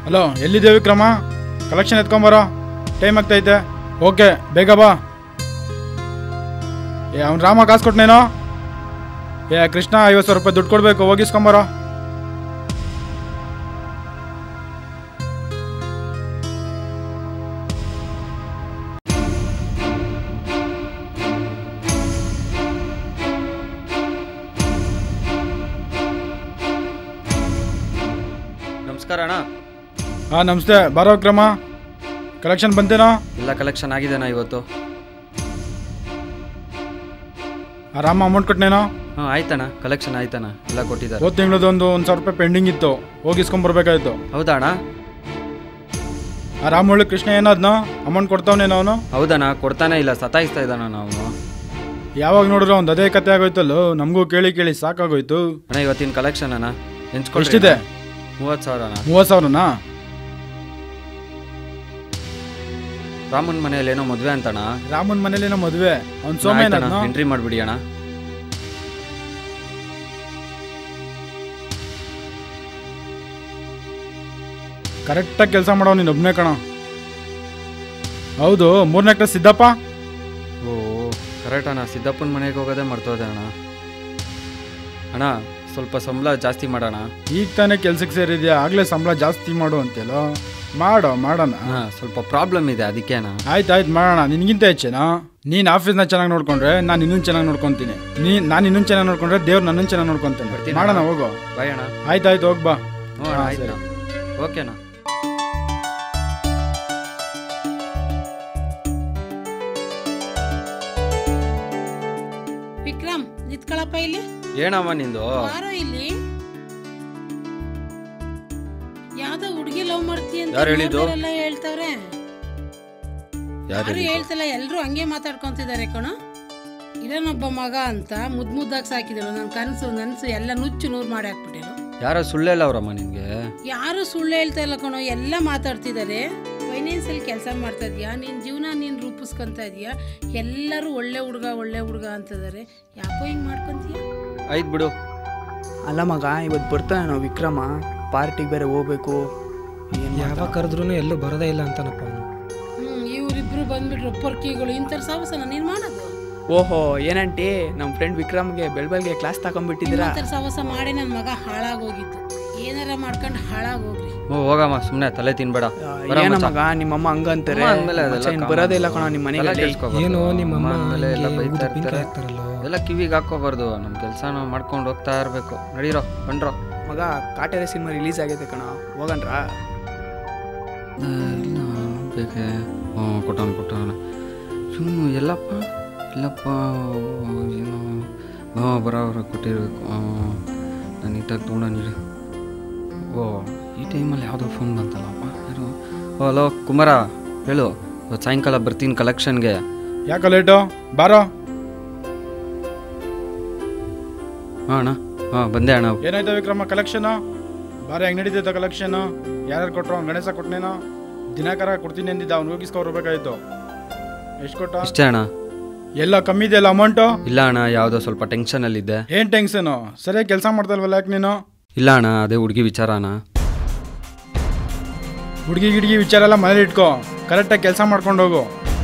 Hello ಎಲ್ಲಿದೆ ವಿಕ್ರಮ collection ಎತ್ಕೊಂಬರೋ ಟೈಮ್ ಆಗ್ತೈತೆ ಓಕೆ ಬೇಗ ಬಾ ಏ ಅವ್ನು ರಾಮ ಕಾಸು ಕೊಟ್ನೇನೋ ಏ ಕೃಷ್ಣ ಐವತ್ತು ಸಾವಿರ ರೂಪಾಯಿ ದುಡ್ಡು ಕೊಡಬೇಕು ಹೋಗಿಸ್ಕೊಂಬರೋ ನಮಸ್ಕಾರ ಅಣ್ಣ ಹಾಂ ನಮಸ್ತೆ ಬಾರೋ ವಿಕ್ರಮ ಕಲೆಕ್ಷನ್ ಬಂತೇನೋ ಎಲ್ಲ ಕಲೆಕ್ಷನ್ ಆಗಿದೆನಾ ಇವತ್ತು ಆ ರಾಮ ಅಮೌಂಟ್ ಕೊಟ್ನೇನೋ ಹಾಂ ಆಯ್ತಣ್ಣ ಕಲೆಕ್ಷನ್ ಆಯ್ತಣ್ಣ ಎಲ್ಲ ಕೊಟ್ಟಿದ್ದಾರೆ ಹೋದ ತಿಂಗಳದ್ದು ಒಂದು ಒಂದು ಸಾವಿರ ರೂಪಾಯಿ ಪೆಂಡಿಂಗ್ ಇತ್ತು ಹೋಗಿಸ್ಕೊಂಬರ್ಬೇಕಾಯ್ತು ಹೌದಾ ಅಣ್ಣ ಆ ರಾಮುಳ್ಳಿ ಕೃಷ್ಣ ಏನಾದ್ನೋ ಅಮೌಂಟ್ ಕೊಡ್ತಾವನೇನೋ ಅವನು ಹೌದಣ್ಣ ಕೊಡ್ತಾನೆ ಇಲ್ಲ ಸತಾಯಿಸ್ತಾ ಇದ್ದಾನ ನಾವು ಯಾವಾಗ ನೋಡಿದ್ರೆ ಒಂದು ಅದೇ ಕತೆ ಆಗೋಯ್ತಲ್ಲೋ ನಮಗೂ ಕೇಳಿ ಕೇಳಿ ಸಾಕಾಗೋಯ್ತು ಅಣ್ಣ ಇವತ್ತಿನ ಕಲೆಕ್ಷನ್ ಅಣ್ಣ ನೆನ್ಸ್ಕೊಳ್ರಿ ಎಷ್ಟಿದೆ ಮೂವತ್ತು ಸಾವಿರ ಅಣ್ಣ ಮೂವತ್ತು ಸಾವಿರನಾ ರಾಮನ್ ಮನೆಯಲ್ಲಿ ಏನೋ ಮದುವೆ ಅಂತಣ್ಣ ರಾಮನ್ ಮನೇಲಿನ ಮದುವೆ ಅವ್ನು ಸೋಮೇನದ್ನೋ ಎಂಟ್ರಿ ಮಾಡಿಬಿಡಿ ಅಣ್ಣ ಕರೆಕ್ಟಾಗಿ ಕೆಲಸ ಮಾಡೋ ನೀನು ಒಬ್ಬನೇ ಕಣ ಹೌದು ಮೂರನೇ ಕ್ಲಾಸ್ ಸಿದ್ದಪ್ಪ ಓ ಕರೆಕ್ಟ್ ಅಣ್ಣ ಸಿದ್ದಪ್ಪನ ಮನೆಗೆ ಹೋಗೋದೇ ಮರ್ತೋದೆ ಅಣ್ಣ ಅಣ್ಣ ಸ್ವಲ್ಪ ಸಂಬಳ ಜಾಸ್ತಿ ಮಾಡೋಣ ಈಗ ತಾನೇ ಕೆಲ್ಸಕ್ಕೆ ಸೇರಿದ್ಯಾ ಆಗ್ಲೇ ಸಂಬಳ ಜಾಸ್ತಿ ಮಾಡು ಅಂತೆಲ್ಲೋ ಮಾಡೋ ಮಾಡೋಣ ಹಾಂ ಸ್ವಲ್ಪ ಪ್ರಾಬ್ಲಮ್ ಇದೆ ಅದಕ್ಕೆ ಅಣ್ಣ ಆಯ್ತು ಆಯ್ತು ಮಾಡೋಣ ನಿನ್ಗಿಂತ ಹೆಚ್ಚೇನಾ ನೀನು ಆಫೀಸ್ನ ಚೆನ್ನಾಗಿ ನೋಡ್ಕೊಂಡ್ರೆ ನಾನು ಇನ್ನೊಂದು ಚೆನ್ನಾಗಿ ನೋಡ್ಕೊಂತೀನಿ ನೀ ನಾನು ಇನ್ನೊಂದು ಚೆನ್ನಾಗಿ ನೋಡ್ಕೊಂಡ್ರೆ ದೇವ್ರು ನನ್ನನ್ನು ಚೆನ್ನಾಗಿ ನೋಡ್ಕೊಂತಾನೆ ಬರ್ತೀನಿ ಮಾಡೋಣ ಅಣ್ಣ. ಹೋಗು ಬಾಯ್ ಅಣ್ಣ ಆಯ್ತು ಆಯ್ತು ಹೋಗ್ ಬಾ ಹ್ಞೂ ಅಣ್ಣ ಹಾ, ಆಯ್ತು ಸರಿ. ಅಣ್ಣ ಓಕೆನಾ ವಿಕ್ರಮ್ ನಿತ್ಕೊಳಪ್ಪ ಇಲ್ಲಿ ಏನಮ್ಮ ನಿಂದು ಬಾರೋ ಇಲ್ಲಿ ಯಾವ್ದೋ ಹುಡುಗಿ ಲವ್ ಮಾಡ್ತೀಯ ಅಂತ ಯಾರ್ ಹೇಳಿದ್ದು? ನೋಡ್ದವ್ರೆಲ್ಲ ಹೇಳ್ತಾವ್ರೆ ಯಾರು ಹೇಳ್ತಿಲ್ಲ ಎಲ್ರು ಹಂಗೆ ಮಾತಾಡ್ಕೊಂತಿದ್ದಾರೆ ಕಣೋ ಇರೋನೊಬ್ಬ ಮಗ ಅಂತ ಮುದ್ ಮುದ್ದಾಗಿ ಸಾಕಿದ್ರು ನನ್ನ ಕನಸು ನನ್ಸು ಎಲ್ಲ ನುಚ್ಚು ನೂರು ಮಾಡಿ ಹಾಕ್ಬಿಟ್ಟಿರು ಯಾರೋ ಸುಳ್ಳೆಲ್ಲ ಅವ್ರಮ್ಮ ನಿನ್ಗೆ ಯಾರು ಸುಳ್ಳು ಹೇಳ್ತಾ ಇಲ್ಲ ಕಣೋ ಎಲ್ಲ ಮಾತಾಡ್ತಿದ್ದಾರೆ ಫೈನಾನ್ಸ್ ಅಲ್ಲಿ ಕೆಲಸ ಮಾಡ್ತಾ ಇದೀಯಾ ನಿನ್ ಜೀವನ ನೀನ್ ರೂಪಿಸ್ಕೊಂತ ಇದೀಯಾ ಎಲ್ಲರೂ ಒಳ್ಳೆ ಹುಡುಗ ಒಳ್ಳೆ ಹುಡುಗ ಅಂತಿದ್ದಾರೆ ಯಾಕೋ ಹಿಂಗ್ ಮಾಡ್ಕೊಂತೀಯ ಆಯ್ತು ಬಿಡು ಅಲ್ಲ ಮಗ ಇವತ್ತು ಬರ್ತಾನೆ ನಾವು ವಿಕ್ರಮ ಪಾರ್ಟಿಗೆ ಬೇರೆ ಹೋಗ್ಬೇಕು ಏನ್ ಯಾವಾಗ ಕರೆದ್ರೂ ಎಲ್ಲೂ ಬರೋದೇ ಇಲ್ಲ ಅಂತಾನಪ್ಪ ಅವನು ಹ್ಮ್ ಇವರಿಬ್ರು ಬಂದ್ಬಿಟ್ರು ಪೊರ್ಕಿಗಳು ಇಂಥರ ಸಾಹಸನ ನೀನ್ ಮಾಡೋದು ಓಹೋ ಏನಂಟಿ ನಮ್ಮ ಫ್ರೆಂಡ್ ವಿಕ್ರಮ್ಗೆ ಬೆಳ್ಬೆಲ್ಗೆ ಕ್ಲಾಸ್ ತಗೊಂಡ್ಬಿಟ್ಟಿದ್ದೀರಾ ಇಂಥರ ಸಾಹಸ ಮಾಡಿ ನನ್ನ ಮಗ ಹಾಳಾಗೋಗಿತ್ತು ಏನಾರ ಮಾಡ್ಕೊಂಡು ಹಾಳಾಗೋಗ್ರಿ ಹ್ಞೂ ಹೋಗಮ್ಮ ಸುಮ್ಮನೆ ತಲೆ ತಿನ್ಬೇಡ ಆ, ಬರ ಏನೋ ಮಚ್ಚ. ಮಗ ನಿಮ್ಮಮ್ಮ ಹಂಗಂತಾರೆ ಅಮ್ಮ ಅಂದ್ಮೇಲೆ ಅದೆಲ್ಲ ಮಚ್ಚ, ಇನ್ ಕಾಮನ್. ಬರೋದೇ ಇಲ್ಲ ಕಣ ನಿಮ್ಮ ತಲೆ ಮನೆಗೆ ಕೆಡ್ಸ್ಕೊಬಾರ್ದು. ಏನೋ ನಿಮ್ಮ ಅಮ್ಮ ಅಮ್ಮ ಅಂದ್ಮೇಲೆ ಎಲ್ಲ ಹಿಂಗೆ ಬೈತಾ ಊದು ಪಿಂಕ್ ಇರ್ತಾರೆ ಹಾಕ್ತಾರಲ್ಲೋ ಎಲ್ಲ ಕಿವಿಗೆ ಹಾಕೋಬಾರ್ದು ನಮ್ಮ ಕೆಲಸ ನಾವು ಮಾಡ್ಕೊಂಡು ಹೋಗ್ತಾ ಇರಬೇಕು ನಡೀರೋ ಬಂಡ್ರೋ ಮಗ ಕಾಟೇರಿ ಸಿನಿಮಾ ರಿಲೀಸ್ ಆಗೈತೆ ಕಣ ಹೋಗಣ್ರಾ ಬೇಕೆ ಹ್ಞೂ ಕೊಟ್ಟವನು ಕೊಟ್ಟವನು ಸುಮ್ಮನೆ ಎಲ್ಲಪ್ಪ ಇಲ್ಲಪ್ಪ ಏನೋ ಹಾಂ ಬರೋವ್ರ ಕೊಟ್ಟಿರ್ಬೇಕು ನಾನು ನೀಟಾಗಿ ತೊಗೊಂಡು ನೀಡು ಓ ಈ ಟೈಮಲ್ಲಿ ಯಾವುದೋ ಫೋನ್ ಬಂತಲ್ಲಪ್ಪ ಯಾರು ಓ ಹಲೋ ಕುಮಾರ ಹೇಳು ಇವತ್ತು ಸಾಯಂಕಾಲ ಬರ್ತೀನಿ ಕಲೆಕ್ಷನ್ಗೆ ಯಾಕೆ ಲೇಟು ಬಾರೋ ಹಾಂ ಅಣ್ಣ ಹಾಂ ಬಂದೆ ಅಣ್ಣ ಏನಾಯ್ತು ವಿಕ್ರಮ ಕಲೆಕ್ಷನು ಬಾರ ಹೆಂಗ್ ನಡೀತೈತೆ ಕಲೆಕ್ಷನು ಯಾರ್ಯಾರು ಕೊಟ್ರು ಅವ್ನು ಗಣೇಶ ಕೊಟ್ನೇನೋ ದಿನಕರ ಕೊಡ್ತೀನಿ ಅಂದಿದ್ದ ಅವ್ನು ಹೋಗಿಸ್ಕೊಬರ್ಬೇಕಾಯ್ತು ಎಷ್ಟು ಕೊಟ್ಟ ಇಷ್ಟೇ ಅಣ್ಣ ಎಲ್ಲ ಕಮ್ಮಿ ಇದೆಯಲ್ಲ ಅಮೌಂಟು ಇಲ್ಲ ಅಣ್ಣ ಯಾವುದೋ ಸ್ವಲ್ಪ ಟೆನ್ಷನಲ್ಲಿದ್ದೆ ಏನ್ ಟೆನ್ಷನು ಸರಿಯಾಗಿ ಕೆಲಸ ಮಾಡ್ತಲ್ವಲ್ಲ ಯಾಕೆ ನೀನು ಇಲ್ಲ ಅಣ್ಣ ಅದೇ ಹುಡುಗಿ ವಿಚಾರ ಅಣ್ಣ ಹುಡುಗಿ ಗಿಡ್ಗಿ ವಿಚಾರ ಎಲ್ಲ ಮನೇಲಿ ಇಟ್ಕೋ ಕರೆಕ್ಟಾಗಿ ಕೆಲಸ ಮಾಡ್ಕೊಂಡು ಹೋಗು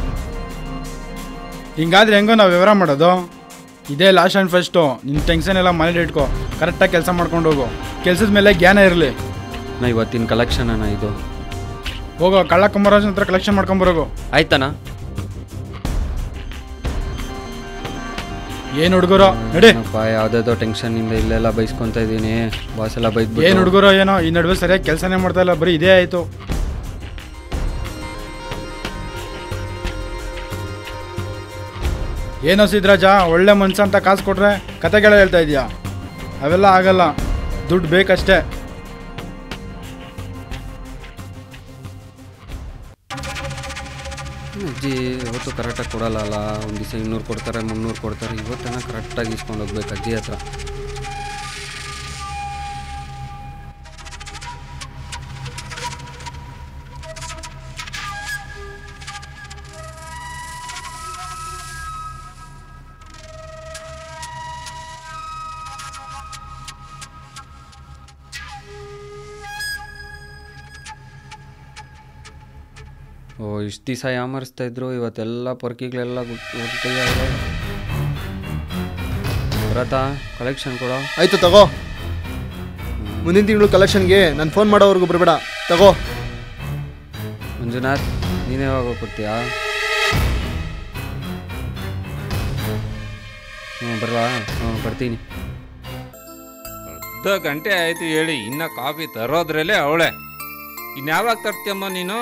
ಹಿಂಗಾದ್ರೆ ಹೆಂಗೋ ನಾವು ವ್ಯವಹಾರ ಮಾಡೋದು ಇದೇ ಲಾಸ್ಟ್ ಆ್ಯಂಡ್ ಫಸ್ಟು ನಿನ್ನ ಟೆನ್ಷನ್ ಎಲ್ಲ ಮನೇಲಿ ಇಟ್ಕೋ ಕರೆಕ್ಟಾಗಿ ಕೆಲಸ ಮಾಡ್ಕೊಂಡು ಹೋಗು ಕೆಲಸದ ಮೇಲೆ ಜ್ಞಾನ ಇರಲಿ ನಾ ಇವತ್ತಿನ ಕಲೆಕ್ಷನ್ ಅಣ್ಣ ಇದು ಹೋಗೋ ಕಳ್ಳ ಕುಮಾರಾಜ್ ಹತ್ರ ಕಲೆಕ್ಷನ್ ಮಾಡ್ಕೊಂಬರೋಗು ಆಯ್ತಣ್ಣ ಏನು ಹುಡುಗರೋ ನಡಿ ಏನಪ್ಪ ಯಾವ್ದಾದೋ ಟೆನ್ಷನ್ ಇಂದ ಇಲ್ಲೆಲ್ಲ ಬೈಸ್ಕೊಂತ ಇದೀನಿ ಬಾಸ್ ಎಲ್ಲ ಏನು ಬೈದ್ಬಿಟ್ಟು ಹುಡುಗರೋ ಏನೋ ಈ ನಡುವೆ ಸರಿಯಾಗಿ ಕೆಲಸನೇ ಮಾಡ್ತಾ ಇಲ್ಲ ಬರೀ ಇದೇ ಆಯಿತು ಏನೋ ಸಿದ್ರಾಜ ಒಳ್ಳೆ ಮನ್ಸ ಅಂತ ಕಾಸು ಕೊಟ್ರೆ ಕತೆಗಳ ಹೇಳ್ತಾ ಇದೀಯಾ ಅವೆಲ್ಲ ಆಗಲ್ಲ ದುಡ್ಡು ಬೇಕಷ್ಟೇ ಅಜ್ಜಿ ಯಾವತ್ತು ಕರೆಕ್ಟಾಗಿ ಕೊಡಲ್ಲ ಅಲ್ಲ ಒಂದು ದಿವಸ ಇನ್ನೂರು ಕೊಡ್ತಾರೆ ಮುನ್ನೂರು ಕೊಡ್ತಾರೆ ಇವತ್ತೇನ ಕರೆಕ್ಟಾಗಿ ಇಸ್ಕೊಂಡು ಹೋಗ್ಬೇಕು ಅಜ್ಜಿ ಹತ್ರ ಓ ಇಷ್ಟು ದಿವಸ ಯಾಮರಿಸ್ತಾ ಇದ್ರು ಇವತ್ತೆಲ್ಲ ಪೊರ್ಕಿಗಳೆಲ್ಲ ಹೊರಟಿದ್ದಾರೆ ಭರತ ಕಲೆಕ್ಷನ್ ಕೊಡೋ ಆಯ್ತು ತಗೋ ಮುಂದಿನ ತಿಂಗಳು ಕಲೆಕ್ಷನ್ಗೆ ನಾನು ಫೋನ್ ಮಾಡೋವರೆಗೂ ಬರಬೇಡ ತಗೋ ಮಂಜುನಾಥ್ ನೀನೇ ಯಾವಾಗ ಕೊಡ್ತೀಯಾ ಹ್ಞೂ ಬರಲಾ ಹ್ಞೂ ಬರ್ತೀನಿ ಅರ್ಧ ಗಂಟೆ ಆಯ್ತು ಹೇಳಿ ಇನ್ನ ಕಾಫಿ ತರೋದ್ರಲ್ಲೇ ಅವಳೆ ಇನ್ಯಾವಾಗ ತರ್ತೀಯಮ್ಮ ನೀನು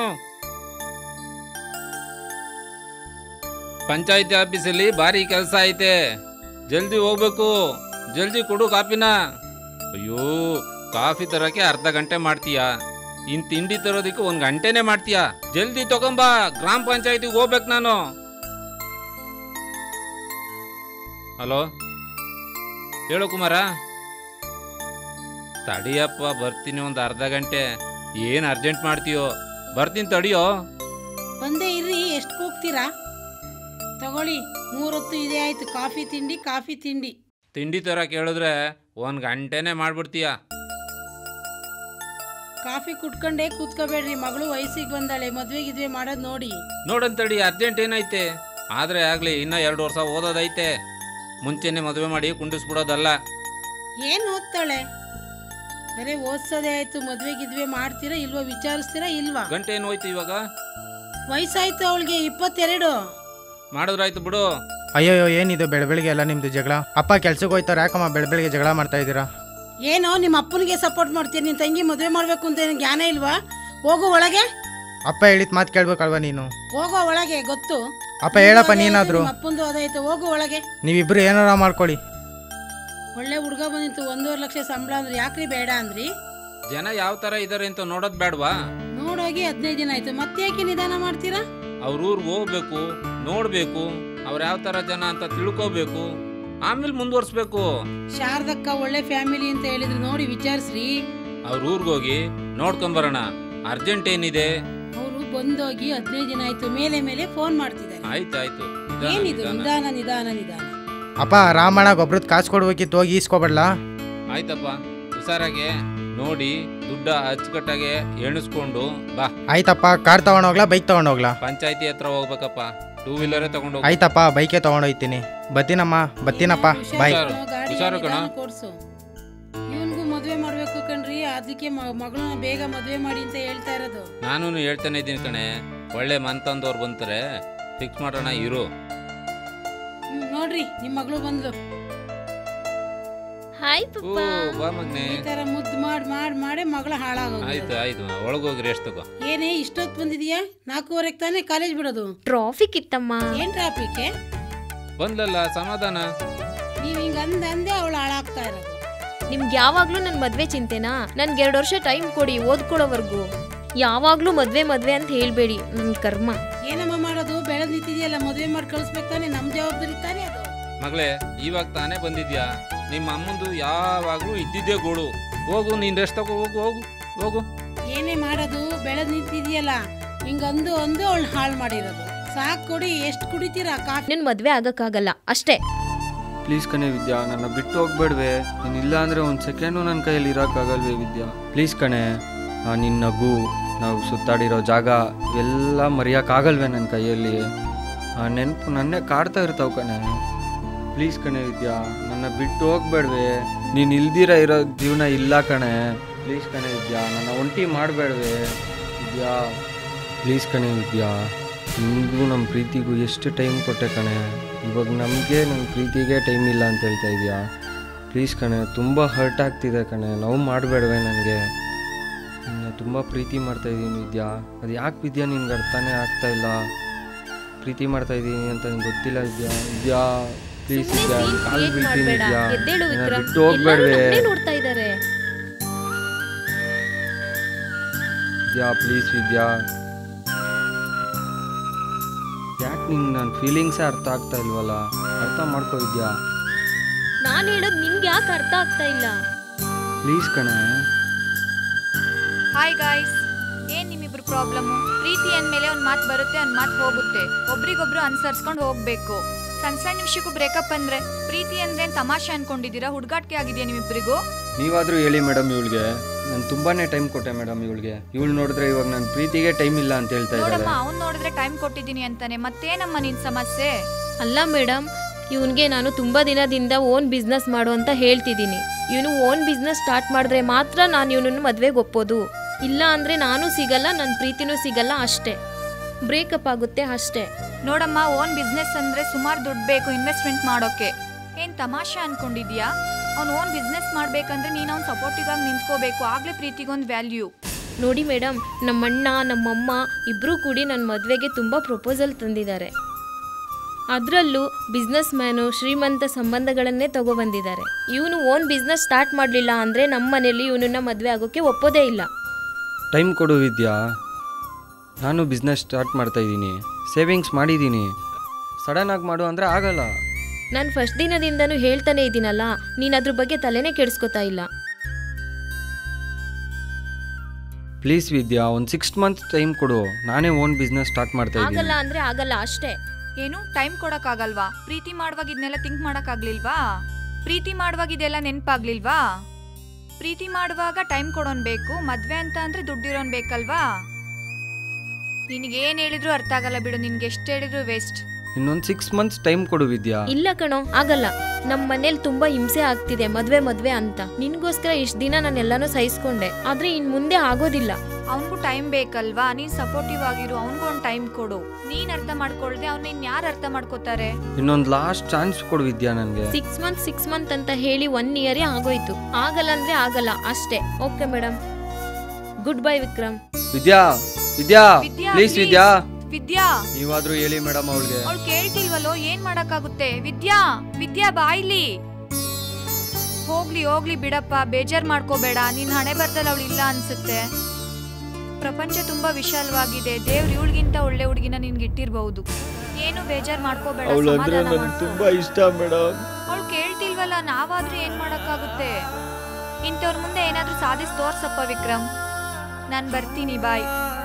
ಪಂಚಾಯತಿ ಆಫೀಸಲ್ಲಿ ಭಾರಿ ಕೆಲಸ ಐತೆ ಜಲ್ದಿ ಹೋಗ್ಬೇಕು ಜಲ್ದಿ ಕೊಡು ಕಾಫಿನ ಅಯ್ಯೋ ಕಾಫಿ ತರಕ್ಕೆ ಅರ್ಧ ಗಂಟೆ ಮಾಡ್ತೀಯಾ ಇನ್ ತಿಂಡಿ ತರೋದಕ್ಕೆ ಒಂದು ಗಂಟೆನೇ ಮಾಡ್ತೀಯಾ ಜಲ್ದಿ ತಗೊಂಬಾ ಗ್ರಾಮ ಪಂಚಾಯತಿಗೆ ಹೋಗ್ಬೇಕು ನಾನು ಹಲೋ ಹೇಳು ಕುಮಾರ ತಡಿಯಪ್ಪ ಬರ್ತೀನಿ ಒಂದು ಅರ್ಧ ಗಂಟೆ ಏನು ಅರ್ಜೆಂಟ್ ಮಾಡ್ತೀಯೋ ಬರ್ತೀನಿ ತಡಿಯೋ ಬಂದೇ ಇರ್ರಿ ಎಷ್ಟು ಹೋಗ್ತೀರಾ ತಗೊಳ್ಳಿ ಮೂರೊತ್ತು ಇದೇ ಆಯ್ತು ಕಾಫಿ ತಿಂಡಿ ಕಾಫಿ ತಿಂಡಿ ತಿಂಡಿ ತರ ಕೇಳಿದ್ರೆ ಒಂದು ಗಂಟೆನೇ ಮಾಡ್ಬಿಡ್ತೀಯ ಕಾಫಿ ಕುಟ್ಕೊಂಡೇ ಕೂತ್ಕೋಬೇಡ್ರಿ ಮಗಳು ವಯಸ್ಸಿಗೆ ಬಂದಾಳೆ ಮದ್ವೆ ಗಿದ್ವೆ ಮಾಡೋದು ನೋಡಿ ನೋಡಂತಡಿ ಅರ್ಜೆಂಟ್ ಏನೈತೆ ಆದರೆ ಆಗಲಿ ಇನ್ನೂ ಎರಡು ವರ್ಷ ಓದೋದೈತೆ ಮುಂಚೆನೆ ಮದುವೆ ಮಾಡಿ ಕುಂಡಿಸ್ಬಿಡೋದಲ್ಲ ಏನು ಓದ್ತಾಳೆ ಬರೀ ಓದ್ಸೋದೇ ಆಯ್ತು ಮದ್ವೆ ಗಿದ್ವೆ ಮಾಡ್ತೀರಾ ಇಲ್ವಾ ವಿಚಾರಿಸ್ತೀರಾ ಇಲ್ವಾ ಗಂಟೆ ಏನು ಹೋಯ್ತು ಇವಾಗ ವಯಸ್ಸಾಯ್ತು ಅವಳಿಗೆ ಇಪ್ಪತ್ತೆರಡು ಮಾಡಿದ್ರಾಯ್ತು ಬಿಡು ಅಯ್ಯಯ್ಯೋ ಏನಿದು ಬೆಳ ಬೆಳಗ್ಗೆ ಎಲ್ಲ ನಿಮ್ದು ಜಗಳ ಅಪ್ಪ ಕೆಲ್ಸಕ್ಕೆ ಹೋಯ್ತಾರೆ ಯಾಕಮ್ಮ ಬೆಳ ಬೆಳಗ್ಗೆ ಜಗಳ ಮಾಡ್ತಾ ಇದ್ದೀರಾ ಏನೋ ನಿಮ್ಮ ಅಪ್ಪನಿಗೆ ಸಪೋರ್ಟ್ ಮಾಡ್ತೀನಿ ನಿನ್ನ ತಂಗಿ ಮದುವೆ ಮಾಡಬೇಕು ಅಂತ ಏನು ಜ್ಞಾನ ಇಲ್ವಾ ಹೋಗು ಒಳಗೆ ಅಪ್ಪ ಹೇಳಿದ ಮಾತು ಕೇಳ್ಬೇಕಲ್ವಾ ನೀನು ಹೋಗೋ ಒಳಗೆ ಗೊತ್ತು ಅಪ್ಪ ಹೇಳಪ್ಪ ನೀನಾದ್ರು ನಿಮ್ಮ ಅಪ್ಪಂದು ಅದಾಯ್ತು ಹೋಗು ಒಳಗೆ ನೀವಿಬ್ರು ಏನಾರ ಮಾಡ್ಕೊಳ್ಳಿ ಒಳ್ಳೆ ಹುಡುಗ ಬಂದಿತ್ತು ಒಂದೂವರೆ ಲಕ್ಷ ಸಂಬಳ ಅಂದ್ರೆ ಯಾಕ್ರಿ ಬೇಡ ಅಂದ್ರಿ ಜನ ಯಾವ ಥರ ಇದ್ದಾರೆ ಅಂತ ನೋಡೋದು ಬೇಡವಾ ನೋಡೋಗಿ ಹದಿನೈದು ದಿನ ಆಯ್ತು ಮತ್ತೆ ಯಾಕೆ ನಿಧಾನ ಮಾಡ್ತೀರಾ ಅವ್ರ ಊರಿಗೆ ಹೋಗ್ಬೇಕು ನೋಡಬೇಕು ಅವ್ರು ಯಾವ ಥರ ಜನ ಅಂತ ತಿಳ್ಕೋಬೇಕು ಆಮೇಲೆ ಮುಂದುವರ್ಸ್ಬೇಕು ಶಾರದಕ್ಕ ಒಳ್ಳೆ ಫ್ಯಾಮಿಲಿ ಅಂತ ಹೇಳಿದ್ರು ನೋಡಿ ವಿಚಾರಿಸ್ರಿ ಅವ್ರ ಊರಿಗೆ ಹೋಗಿ ನೋಡ್ಕೊಂಬರೋಣ ಅರ್ಜೆಂಟ್ ಏನಿದೆ ಅವರು ಬಂದೋಗಿ ಹದಿನೈದು ದಿನ ಆಯ್ತು ಮೇಲೆ ಮೇಲೆ ಫೋನ್ ಮಾಡ್ತಿದ್ದಾರೆ ಆಯ್ತಾಯ್ತು ನಿಧಾನ, ಏನಿದು ನಿಧಾನ. ನಿಧಾನ ನಿಧಾನ ನಿಧಾನ ಅಪ್ಪ ರಾಮಣ್ಣ ಗೊಬ್ಬರದ ಕಾಸು ಕೊಡ್ಬೇಕಿತ್ತು ಹೋಗಿ ಈಸ್ಕೊಬೇಡ್ಲಾ ಆಯ್ತಪ್ಪ ಹುಷಾರಾಗೆ ನೋಡಿ ದುಡ್ಡ ಅಚ್ಚುಕಟ್ಟಾಗೆ ಎಣಿಸ್ಕೊಂಡು ಬಾ ಆಯ್ತಪ್ಪ ಕಾರ್ ತಗೊಂಡೋಗ್ಲಾ ಬೈಕ್ ತಗೊಂಡೋಗ್ಲಾ ಪಂಚಾಯತಿ ಹತ್ರ ಹೋಗ್ಬೇಕಪ್ಪ ಟೂ ವೀಲರೇ ತಗೊಂಡು ಆಯ್ತಪ್ಪ ಬೈಕೇ ತಗೊಂಡೋಯ್ತೀನಿ ಬತ್ತೀನಮ್ಮ ಬತ್ತೀನಪ್ಪ ಬಾಯ್ ಹುಷಾರು, ಗಾಡಿ ಹುಷಾರು ಕಣ. ಕೊಡ್ಸು ಇವನ್ಗೂ ಮದ್ವೆ ಮಾಡ್ಬೇಕು ಕಣ್ರಿ ಅದಕ್ಕೆ ಮಗಳನ್ನ ಬೇಗ ಮದ್ವೆ ಮಾಡಿ ಅಂತ ಹೇಳ್ತಾ ಇರೋದು ನಾನು ಹೇಳ್ತಾನೆ ಇದ್ದೀನಿ ಕಣೆ ಒಳ್ಳೆ ಮನ್ತಂದವ್ರು ಬಂತಾರೆ ಫಿಕ್ಸ್ ಮಾಡೋಣ ಇರು ಹ್ಮ್, ನೋಡ್ರಿ ನಿಮ್ ಮಗಳು ಬಂದ್ಲು ಹಾಯ್ ಓ ಪಪ್ಪ ಬಾ ಮಗ್ನೆ ಈ ತರ ಮುದ್ದು ಮಾಡಿ ಮಾಡಿ ಮಾಡಿ ಮಗಳ ಆಯ್ತು ಹಾಳಾಗೋದು ಆಯ್ತು ಒಳಗೋಗಿ ರೆಸ್ಟ್ ತಗೋ ಏನೇ ಇಷ್ಟೊತ್ತು ಬಂದಿದ್ಯಾ ನಾಲ್ಕೂವರೆಗೆ ತಾನೇ ಕಾಲೇಜ್ ಬಿಡೋದು ಟ್ರಾಫಿಕ್ ಇತ್ತಮ್ಮ ಏನ್ ಟ್ರಾಫಿಕ್ ಬಂದ್ಲಲ್ಲ ಸಮಾಧಾನ ನೀವ್ ಹಿಂಗ ಅಂದ ಅಂದೆ ಅವಳು ಹಾಳಾಗ್ತಾ ಇರೋದು ನಿಮ್ಗೆ ಯಾವಾಗ್ಲೂ ನನ್ನ ಮದ್ವೆ ಚಿಂತೆನಾ ನನ್ಗೆ ಎರಡು ವರ್ಷ ಟೈಮ್ ಕೊಡಿ ಓದ್ಕೊಳ್ಳೋವರೆಗೂ ಯಾವಾಗ್ಲೂ ಮದ್ವೆ ಮದ್ವೆ ಅಂತ ಹೇಳ್ಬೇಡಿ ನನ್ ಕರ್ಮ ಏನಮ್ಮ ಮಾಡೋದು ಬೆಳೆದ್ ನಿಂತಿದ್ಯಲ್ಲ ಮದ್ವೆ ಮಾಡಿ ಕಳಿಸ್ಬೇಕು ತಾನೆ ನಮ್ ಜವಾಬ್ದಾರಿ ತಾನೇ ಅದು ಮಗಳೇ ಇವಾಗ ತಾನೇ ಬಂದಿದ್ಯಾ ನಿಮ್ಮ ಅಮ್ಮಂದು ಯಾವಾಗ್ಲೂ ಇದ್ದಿದ್ದೇ ಗೋಳು ಹೋಗು ನೀನ್ ರೆಸ್ಟ್ ತಗೋ ಹೋಗು ಹೋಗು ಹೋಗು ಏನೇ ಮಾಡೋದು ಬೆಳೆದ್ ನಿಂತಿದ್ಯಲ್ಲ ಹಿಂಗ ಅಂದು ಅಂದು ಅವಳು ಹಾಳು ಮಾಡಿರೋದು ಸಾಕ್ ಕೊಡಿ ಎಷ್ಟು ಕುಡಿತೀರಾ ಕಾಫಿ ನಿನ್ ಮದ್ವೆ ಆಗಕ್ಕಾಗಲ್ಲ ಅಷ್ಟೇ ಪ್ಲೀಸ್ ಕಣೆ ವಿದ್ಯಾ ನನ್ನ ಬಿಟ್ಟು ಹೋಗ್ಬೇಡ್ವೆ ನೀನು ಇಲ್ಲ ಅಂದರೆ ಒಂದು ಸೆಕೆಂಡು ನನ್ನ ಕೈಯಲ್ಲಿ ಇರೋಕ್ಕಾಗಲ್ವೇ ವಿದ್ಯಾ ಪ್ಲೀಸ್ ಕಣೆ ಆ ನಿನ್ನ ನಗು ನಾವು ಸುತ್ತಾಡಿರೋ ಜಾಗ ಎಲ್ಲ ಮರೆಯೋಕ್ಕಾಗಲ್ವೇ ನನ್ನ ಕೈಯಲ್ಲಿ ಆ ನೆನಪು ನನ್ನೇ ಕಾಡ್ತಾ ಇರ್ತಾವೆ ಕಣೆ ಪ್ಲೀಸ್ ಕಣೆ ವಿದ್ಯಾ ನನ್ನ ಬಿಟ್ಟು ಹೋಗ್ಬೇಡ್ವೆ ನೀನು ಇಲ್ದಿರ ಇರೋ ಜೀವನ ಇಲ್ಲ ಕಣೆ ಪ್ಲೀಸ್ ಕಣೆ ವಿದ್ಯಾ ನನ್ನ ಒಂಟಿ ಮಾಡಬೇಡ್ವೆ ವಿದ್ಯಾ ಪ್ಲೀಸ್ ಕಣೆ ವಿದ್ಯಾ ನಿಮಗೂ ನಮ್ಮ ಪ್ರೀತಿಗೂ ಎಷ್ಟು ಟೈಮ್ ಕೊಟ್ಟೆ ಕಣೆ ಇವಾಗ ನಮಗೆ ನನ್ನ ಪ್ರೀತಿಗೆ ಟೈಮ್ ಇಲ್ಲ ಅಂತ ಹೇಳ್ತಾ ಇದೆಯಾ ಪ್ಲೀಸ್ ಕಣೆ ತುಂಬ ಹರ್ಟ್ ಆಗ್ತಿದೆ ಕಣೆ ನೋವು ಮಾಡಬೇಡವೆ ನನಗೆ ನಿನ್ನ ತುಂಬ ಪ್ರೀತಿ ಮಾಡ್ತಾ ಇದ್ದೀನಿ ವಿದ್ಯಾ ಅದು ಯಾಕೆ ವಿದ್ಯಾ ನಿನ್ಗೆ ಅರ್ಥನೇ ಆಗ್ತಾ ಇಲ್ಲ ಪ್ರೀತಿ ಮಾಡ್ತಾ ಇದ್ದೀನಿ ಅಂತ ನಿಂಗೆ ಗೊತ್ತಿಲ್ಲ ವಿದ್ಯಾ ವಿದ್ಯಾ ಪ್ಲೀಸ್ ವಿದ್ಯಾ ನಿನ್ ಕಾಲು ಕ್ರಿಯೇಟ್ ಬೀಳ್ತೀನಿ ಮಾಡ್ಬೇಡ ವಿದ್ಯಾ ಎದ್ದೇಳು ನನ್ನ ವಿಕ್ರಮ್ ಬಿಟ್ಟು ಎಲ್ಲರೂ ಹೋಗ್ಬೇಡ್ವೆ ನಮ್ನೇ ನೋಡ್ತಾ ಇದ್ದಾರೆ ವಿದ್ಯಾ ಪ್ಲೀಸ್ ವಿದ್ಯಾ ಯಾಕೆ ನಿಂಗೆ ನನ್ನ ಫೀಲಿಂಗ್ಸೇ ಅರ್ಥ ಆಗ್ತಾ ಇಲ್ವಲ್ಲ ಅರ್ಥ ಮಾಡ್ಕೋ ವಿದ್ಯಾ ನಾನ್ ಹೇಳೋದ್ ನಿಮ್ಗೆ ಯಾಕೆ ಅರ್ಥ ಆಗ್ತಾ ಇಲ್ಲ ಪ್ಲೀಸ್ ಕಣೆ ಹಾಯ್ ಗಾಯ್ಸ್ ಏನ್ ನಿಮ್ಮಿಬ್ರು ಪ್ರಾಬ್ಲಮ್ ಪ್ರೀತಿ ಅಂದ್ಮೇಲೆ ಒಂದ್ ಮಾತು ಬರುತ್ತೆ ಒಂದ್ ಮಾತು ಹೋಗುತ್ತೆ ಒಬ್ರಿಗೊಬ್ರು ಅನುಸರಿಸ್ಕೊಂಡು ಹೋಗ್ಬೇಕು ಸಣ್ಣ ಸಣ್ಣ ವಿಷಯಕ್ಕೂ ಬ್ರೇಕಪ್ ಅಂದ್ರೆ ಪ್ರೀತಿ ಅಂದ್ರೆ ಏನ್ ತಮಾಷೆ ಅನ್ಕೊಂಡಿದ್ದೀರಾ ಹುಡುಗಾಟಿಕೆ ಆಗಿದೆಯಾ ನಿಮ್ಮಿಬ್ರಿಗೂ ನೀವಾದರೂ ಹೇಳಿ ಮೇಡಮ್ ಇವಳಿಗೆ ನಾನು ತುಂಬಾ ಟೈಮ್ ಕೊಟ್ಟೆ ಮೇಡಮ್ ಇವಳಿಗೆ ಇವಳು ನೋಡಿದ್ರೆ ಇವಾಗ ನನ್ನ ಪ್ರೀತಿಗೆ ಟೈಮ್ ಇಲ್ಲ ಅಂತ ಹೇಳ್ತಾ ಇದ್ದಾಳೆ ನೋಡಮ್ಮ ಅವ್ನ್ ನೋಡಿದ್ರೆ ಟೈಮ್ ಕೊಟ್ಟಿದ್ದೀನಿ ಅಂತಾನೆ ಮತ್ತೇನಮ್ಮ ನಿನ್ ಸಮಸ್ಯೆ ಅಲ್ಲ ಮೇಡಮ್ ಇವನಿಗೆ ನಾನು ತುಂಬ ದಿನದಿಂದ ಓನ್ ಬಿಸ್ನೆಸ್ ಮಾಡು ಅಂತ ಹೇಳ್ತಿದ್ದೀನಿ ಇವನು ಓನ್ ಬಿಸ್ನೆಸ್ ಸ್ಟಾರ್ಟ್ ಮಾಡಿದ್ರೆ ಮಾತ್ರ ನಾನು ಇವನನ್ನು ಮದುವೆಗೆ ಒಪ್ಪೋದು ಇಲ್ಲ ಅಂದರೆ ನಾನು ಸಿಗಲ್ಲ ನನ್ನ ಪ್ರೀತಿನೂ ಸಿಗಲ್ಲ ಅಷ್ಟೇ ಬ್ರೇಕಪ್ ಆಗುತ್ತೆ ಅಷ್ಟೇ ನೋಡಮ್ಮ ಓನ್ ಬಿಸ್ನೆಸ್ ಅಂದ್ರೆ ಸುಮಾರು ದುಡ್ಡು ಬೇಕು ಇನ್ವೆಸ್ಟ್ಮೆಂಟ್ ಮಾಡೋಕೆ ಏನ್ ತಮಾಷೆ ಅನ್ಕೊಂಡಿದ್ಯಾ ಅವ್ನ್ ಓನ್ ಬಿಸ್ನೆಸ್ ಮಾಡ್ಬೇಕಂದ್ರೆ ನೀನು ಅವ್ನ್ ಸಪೋರ್ಟಿವ್ ಆಗಿ ನಿಂತ್ಕೋಬೇಕು ಆಗ್ಲೇ ಪ್ರೀತಿಗೊಂದು ವ್ಯಾಲ್ಯೂ ನೋಡಿ ಮೇಡಮ್ ನಮ್ಮಣ್ಣ ನಮ್ಮಮ್ಮ ಇಬ್ಬರೂ ಕೂಡಿ ನನ್ನ ಮದುವೆಗೆ ತುಂಬ ಪ್ರಪೋಸಲ್ ತಂದಿದ್ದಾರೆ ಅದರಲ್ಲೂ ಬಿಸ್ನೆಸ್ ಮ್ಯಾನು ಶ್ರೀಮಂತ ಸಂಬಂಧಗಳನ್ನೇ ತಗೊಬಂದಿದ್ದಾರೆ ಇವನು ಓನ್ ಬಿಸ್ನೆಸ್ ಸ್ಟಾರ್ಟ್ ಮಾಡಲಿಲ್ಲ ಅಂದರೆ ನಮ್ಮ ಮನೇಲಿ ಇವನನ್ನ ಮದುವೆ ಆಗೋಕ್ಕೆ ಒಪ್ಪೋದೇ ಇಲ್ಲ ಟೈಮ್ ಕೊಡು ವಿದ್ಯಾ ನಾನು ಬಿಸ್ನೆಸ್ ಸ್ಟಾರ್ಟ್ ಮಾಡ್ತಾ ಇದ್ದೀನಿ ಸೇವಿಂಗ್ಸ್ ಮಾಡಿದ್ದೀನಿ ಸಡನ್ನಾಗಿ ಮಾಡು ಅಂದರೆ ಆಗಲ್ಲ ನಾನು ಫಸ್ಟ್ ದಿನದಿಂದನೂ ಹೇಳ್ತಾನೆ ಇದ್ದೀನಲ್ಲ ನೀನು ಅದ್ರ ಬಗ್ಗೆ ತಲೆನೇ ಕೆಡಿಸ್ಕೊತಾ ಇಲ್ಲ ಪ್ಲೀಸ್ ವಿದ್ಯಾ ಒಂದು ಸಿಕ್ಸ್ ಮಂತ್ ಟೈಮ್ ಕೊಡು ನಾನೇ ಓನ್ ಬಿಸ್ನೆಸ್ ಸ್ಟಾರ್ಟ್ ಮಾಡ್ತಾ ಆಗಲ್ಲ ಇದ್ದೀನಿ ಅಂದರೆ ಆಗಲ್ಲ ಅಷ್ಟೇ ಏನು ಟೈಮ್ ಕೊಡಕ್ಕಾಗಲ್ವಾ ಪ್ರೀತಿ ಮಾಡುವಾಗ ಇದನ್ನೆಲ್ಲ ಥಿಂಕ್ ಮಾಡಕ್ಕಾಗ್ಲಿಲ್ವಾ ಪ್ರೀತಿ ಮಾಡುವಾಗ ಇದೆಲ್ಲ ನೆನಪಾಗ್ಲಿಲ್ವಾ ಪ್ರೀತಿ ಮಾಡುವಾಗ ಟೈಮ್ ಕೊಡೋನ್ ಬೇಕು ಮದ್ವೆ ಅಂತ ಅಂದ್ರೆ ದುಡ್ಡಿರೋನ್ ಬೇಕಲ್ವಾ ನಿನಗೆ ಏನ್ ಹೇಳಿದ್ರು ಅರ್ಥ ಆಗಲ್ಲ ಬಿಡು ನಿನ್ಗೆ ಎಷ್ಟು ಹೇಳಿದ್ರು ವೇಸ್ಟ್ ಇನ್ನೊಂದು ಸಿಕ್ಸ್ ಮಂತ್ಸ್ ಟೈಮ್ ಕೊಡು ವಿದ್ಯಾ ಇಲ್ಲ ಕಣೋ ಆಗಲ್ಲ ನಮ್ಮ ಮನೇಲಿ ತುಂಬಾ ಹಿಂಸೆ ಆಗ್ತಿದೆ ಮದ್ವೆ ಮದ್ವೆ ಅಂತ ನಿನ್ಗೋಸ್ಕರ ಇಷ್ಟ ದಿನ ನಾನು ಎಲ್ಲಾನು ಸಹಿಸ್ಕೊಂಡೆ ಆದ್ರೆ ಇನ್ ಮುಂದೆ ಆಗೋದಿಲ್ಲ ಅವನಿಗೂ ಟೈಮ್ ಬೇಕಲ್ವಾ ನೀನ್ ಸಪೋರ್ಟಿವ್ ಆಗಿರು ಅವನಿಗೂ ಒಂದು ಟೈಮ್ ಕೊಡು ನೀನ್ ಅರ್ಥ ಮಾಡ್ಕೊಳ್ದೆ ಅವ್ನ ಇನ್ ಯಾರು ಅರ್ಥ ಮಾಡ್ಕೋತಾರೆ ಇನ್ನೊಂದು ಲಾಸ್ಟ್ ಚಾನ್ಸ್ ಕೊಡು ವಿದ್ಯಾ ನನಗೆ ಸಿಕ್ಸ್ ಮಂತ್ ಸಿಕ್ಸ್ ಮಂತ್ ಅಂತ ಹೇಳಿ ಒನ್ ಇಯರೇ ಆಗೋಯ್ತು ಆಗಲ್ಲ ಅಂದ್ರೆ ಆಗಲ್ಲ ಅಷ್ಟೇ okay madam good bye Vikram Vidya Vidya Vidya, please please. Vidya Vidya ನೀವಾದ್ರೂ ಹೇಳಿ ಮೇಡಮ್ ಅವಳಿಗೆ ಅವಳು ಕೇಳ್ತಿಲ್ವಲ್ಲೋ ಏನ್ ಮಾಡಕ್ಕಾಗುತ್ತೆ ವಿದ್ಯಾ ವಿದ್ಯಾ ಬಾಯ್ಲಿ ಹೋಗ್ಲಿ ಹೋಗ್ಲಿ ಬಿಡಪ್ಪ ಬೇಜಾರ್ ಮಾಡ್ಕೋಬೇಡ ನಿನ್ ಹಣೆ ಬರ್ದಲ್ಲಿ ಅವಳು ಇಲ್ಲ ಅನ್ಸುತ್ತೆ ಪ್ರಪಂಚ ತುಂಬಾ ವಿಶಾಲವಾಗಿದೆ ದೇವ್ರು ಇವಳಿಗಿಂತ ಒಳ್ಳೆ ಹುಡುಗಿನ ನಿನ್ಗೆ ಇಟ್ಟಿರ್ಬಹುದು ಏನು ಬೇಜಾರ್ ಮಾಡ್ಕೋಬೇಡ ಅವಳಂದ್ರೆ ನನಗೆ ತುಂಬಾ ಇಷ್ಟ ಮೇಡಮ್ ಅವಳು ಕೇಳ್ತಿಲ್ವಲ್ಲ ನಾವಾದ್ರೂ ಏನ್ ಮಾಡಕ್ಕಾಗುತ್ತೆ ಇಂಥವ್ರ ಮುಂದೆ ಏನಾದ್ರೂ ಸಾಧಿಸ್ ತೋರ್ಸಪ್ಪ ವಿಕ್ರಮ್ ನಾನ್ ಬರ್ತೀನಿ ಬಾಯ್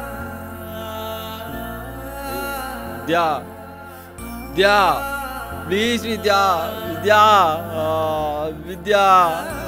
ವಿದ್ಯಾ ವಿದ್ಯಾ ಪ್ಲೀಸ್ ವಿದ್ಯಾ ವಿದ್ಯಾ ಆ, ವಿದ್ಯಾ